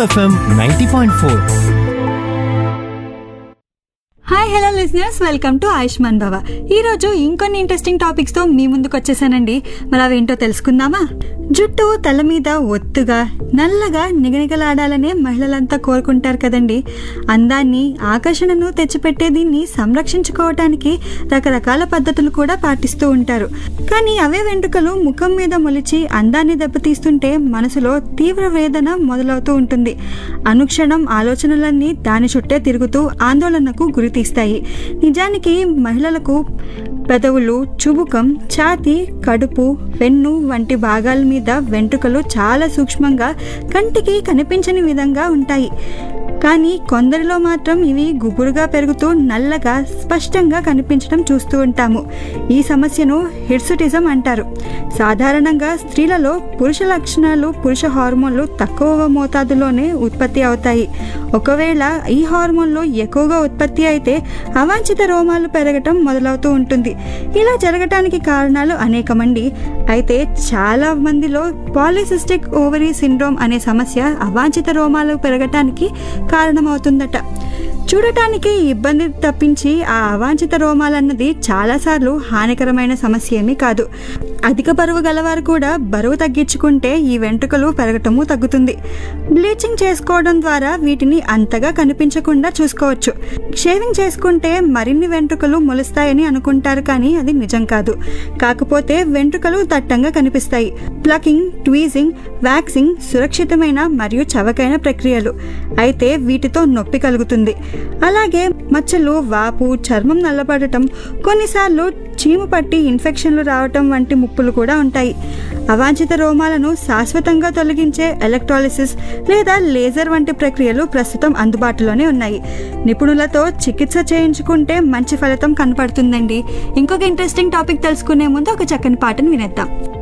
FM ninety point four hi hello listeners welcome to Ayushman Bhava ఈ రోజు ఇంకొన్ని ఇంట్రెస్టింగ్ టాపిక్స్ తో మీ ముందుకు వచ్చేసానండి మరి అవేంటో తెలుసుకుందామా జుట్టు తల మీద ఒత్తుగా నల్లగా నిగనిగలాడాలనే మహిళలంతా కోరుకుంటారు కదండి అందాన్ని ఆకర్షణను తెచ్చిపెట్టే దీన్ని సంరక్షించుకోవటానికి రకరకాల పద్ధతులు కూడా పాటిస్తూ ఉంటారు కానీ అవే వెంట్రుకలు ముఖం మీద మొలిచి అందాన్ని దెబ్బతీస్తుంటే మనసులో తీవ్ర వేదన మొదలవుతూ ఉంటుంది అనుక్షణం ఆలోచనలన్నీ దాని చుట్టే తిరుగుతూ ఆందోళనకు గురితీస్తాయి నిజానికి మహిళలకు పెదవులు చుబుకం ఛాతి కడుపు వెన్ను వంటి భాగాల మీద వెంట్రుకలు చాలా సూక్ష్మంగా కంటికి కనిపించని విధంగా ఉంటాయి కానీ కొందరిలో మాత్రం ఇవి గుబురుగా పెరుగుతూ నల్లగా స్పష్టంగా కనిపించడం చూస్తూ ఉంటాము ఈ సమస్యను హిర్సుటిజం అంటారు సాధారణంగా స్త్రీలలో పురుష లక్షణాలు పురుష హార్మోన్లు తక్కువ మోతాదులోనే ఉత్పత్తి అవుతాయి ఒకవేళ ఈ హార్మోన్లు ఎక్కువగా ఉత్పత్తి అయితే అవాంఛిత రోమాలు పెరగటం మొదలవుతూ ఉంటుంది ఇలా జరగటానికి కారణాలు అనేకమండి అయితే చాలా మందిలో పాలిసిస్టిక్ ఓవరీ సిండ్రోమ్ అనే సమస్య అవాంఛిత రోమాలు పెరగటానికి కారణమవుతుందట చూడటానికి ఇబ్బంది తప్పించి ఆ అవాంఛిత రోమాలన్నది చాలాసార్లు హానికరమైన సమస్య ఏమీ కాదు అధిక బరువు గలవారు కూడా బరువు తగ్గించుకుంటే ఈ వెంట్రుకలు పెరగటము తగ్గుతుంది బ్లీచింగ్ చేసుకోవడం ద్వారా వీటిని అంతగా కనిపించకుండా చూసుకోవచ్చు షేవింగ్ చేసుకుంటే మరిన్ని వెంట్రుకలు మొలుస్తాయని అనుకుంటారు కానీ అది నిజం కాదు కాకపోతే వెంట్రుకలు దట్టంగా కనిపిస్తాయి ప్లకింగ్ ట్వీజింగ్ వ్యాక్సింగ్ సురక్షితమైన మరియు చవకైన ప్రక్రియలు అయితే వీటితో నొప్పి కలుగుతుంది అలాగే మచ్చలు వాపు చర్మం నల్లబడటం కొన్నిసార్లు చీము పట్టి ఇన్ఫెక్షన్లు రావటం వంటి ముప్పులు కూడా ఉంటాయి అవాంఛిత రోమాలను శాశ్వతంగా తొలగించే ఎలక్ట్రాలిసిస్ లేదా లేజర్ వంటి ప్రక్రియలు ప్రస్తుతం అందుబాటులోనే ఉన్నాయి నిపుణులతో చికిత్స చేయించుకుంటే మంచి ఫలితం కనపడుతుందండి ఇంకొక ఇంట్రెస్టింగ్ టాపిక్ తెలుసుకునే ముందు ఒక చక్కని పాటను వినేద్దాం